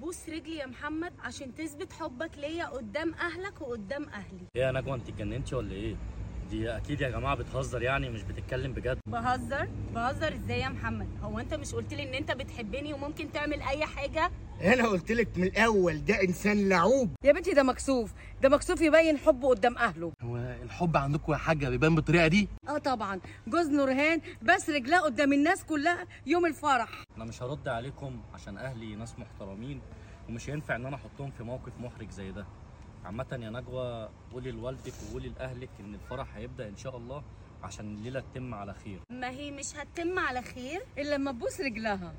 هتبوس رجلي يا محمد عشان تثبت حبك ليا قدام اهلك وقدام اهلي ايه يا نجوى انت اتجننتي ولا ايه دي اكيد يا جماعه بتهزر يعني مش بتتكلم بجد بهزر بهزر ازاي يا محمد هو انت مش قلت لي ان انت بتحبني وممكن تعمل اي حاجه انا قلت لك من الاول ده انسان لعوب يا بنتي ده مكسوف ده مكسوف يبين حبه قدام اهله هو الحب عندكم يا حاجه بيبان بالطريقه دي اه طبعا جوز نورهان بس رجلاه قدام الناس كلها يوم الفرح انا مش هرد عليكم عشان اهلي ناس محترمين ومش هينفع ان انا احطهم في موقف محرج زي ده عامة يا نجوى قولي لوالدك وقولي لاهلك ان الفرح هيبدا ان شاء الله عشان الليله تتم على خير ما هي مش هتتم على خير الا لما تبوس رجلها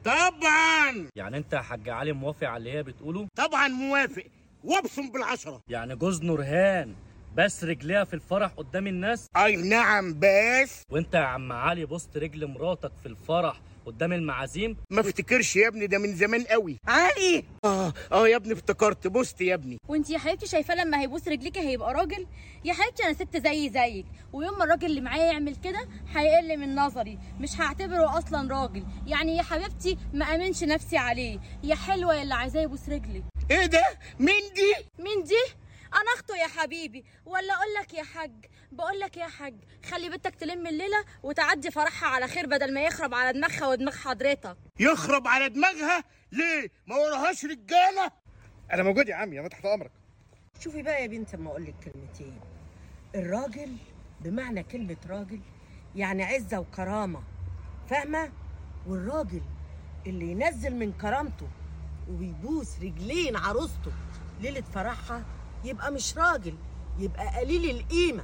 طبعا يعني انت يا حاج علي موافق على اللي هي بتقوله طبعا موافق وابصم بالعشرة يعني جوز نورهان بس رجليها في الفرح قدام الناس اي نعم بس وانت يا عم علي بوست رجل مراتك في الفرح قدام المعازيم ما افتكرش يا ابني ده من زمان قوي علي اه اه يا ابني افتكرت بوست يا ابني وانت يا حبيبتي شايفاه لما هيبوس رجليكي هيبقى راجل يا حبيبتي انا ست زي زيك ويوم ما الراجل اللي معايا يعمل كده هيقل من نظري مش هعتبره اصلا راجل يعني يا حبيبتي ما امنش نفسي عليه يا حلوه يا اللي عايزاه يبوس رجلي ايه ده مين دي مين دي انا اخته يا حبيبي ولا اقول لك يا حاج بقول لك يا حاج خلي بنتك تلم الليله وتعدي فرحها على خير بدل ما يخرب على دماغها ودماغ حضرتك يخرب على دماغها ليه ما وراهاش رجاله انا موجود يا عمي انا تحت امرك شوفي بقى يا بنت اما اقول لك كلمتين الراجل بمعنى كلمة راجل يعني عزة وكرامة فاهمة والراجل اللي ينزل من كرامته ويبوس رجلين عروسته ليلة فرحها يبقى مش راجل يبقى قليل القيمة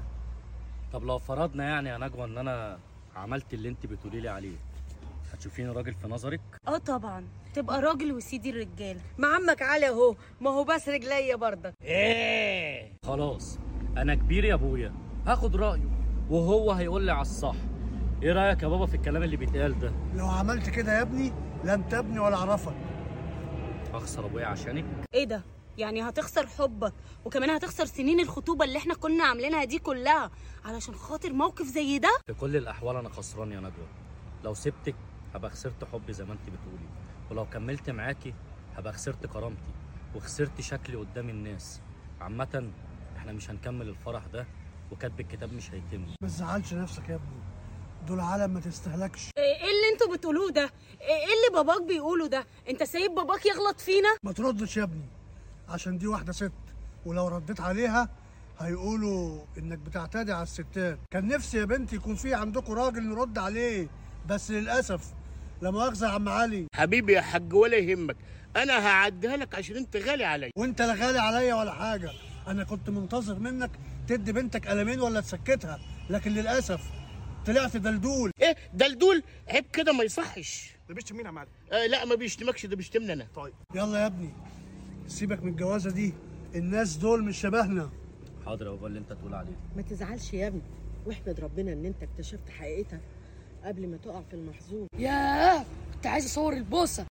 طب لو فرضنا يعني يا نجوى ان انا عملت اللي انت بتقولي لي عليه هتشوفيني راجل في نظرك اه طبعا تبقى راجل وسيدي الرجاله ما عمك علي اهو ما هو بس رجليا برضك ايه خلاص انا كبير يا ابويا هاخد رايه وهو هيقول لي على الصح ايه رايك يا بابا في الكلام اللي بيتقال ده لو عملت كده يا ابني لن تبني ولا اعرفك اخسر ابويا عشانك ايه ده يعني هتخسر حبك وكمان هتخسر سنين الخطوبه اللي احنا كنا عاملينها دي كلها علشان خاطر موقف زي ده في كل الاحوال انا خسران يا نجوى لو سبتك هبقى خسرت حبي زي ما انت بتقولي ولو كملت معاكي هبقى خسرت كرامتي وخسرت شكلي قدام الناس عامة احنا مش هنكمل الفرح ده وكاتب الكتاب مش هيتم ما تزعلش نفسك يا ابني دول عالم ما تستهلكش ايه إيه اللي انتوا بتقولوه ده ايه إيه اللي باباك بيقوله ده انت سايب باباك يغلط فينا ما تردش يا ابني عشان دي واحدة ست ولو رديت عليها هيقولوا انك بتعتدي على الستات كان نفسي يا بنتي يكون في عندكم راجل نرد عليه بس للاسف لا مؤاخذة يا عم علي حبيبي يا حاج ولا يهمك انا هعديها لك عشان انت غالي عليا وانت لا غالي عليا ولا حاجة انا كنت منتظر منك تدي بنتك قلمين ولا تسكتها لكن للاسف طلعت دلدول ايه دلدول عيب كده ما يصحش ده بيشتم مين يا معلم آه لا ما بيشتمكش ده بيشتمني انا طيب يلا يا ابني سيبك من الجوازة دي الناس دول مش شبهنا حاضر يا بابا اللي انت تقول عليه ما تزعلش يا ابني واحمد ربنا ان انت اكتشفت حقيقتها قبل ما تقع في المحظور ياه كنت عايز اصور البوسه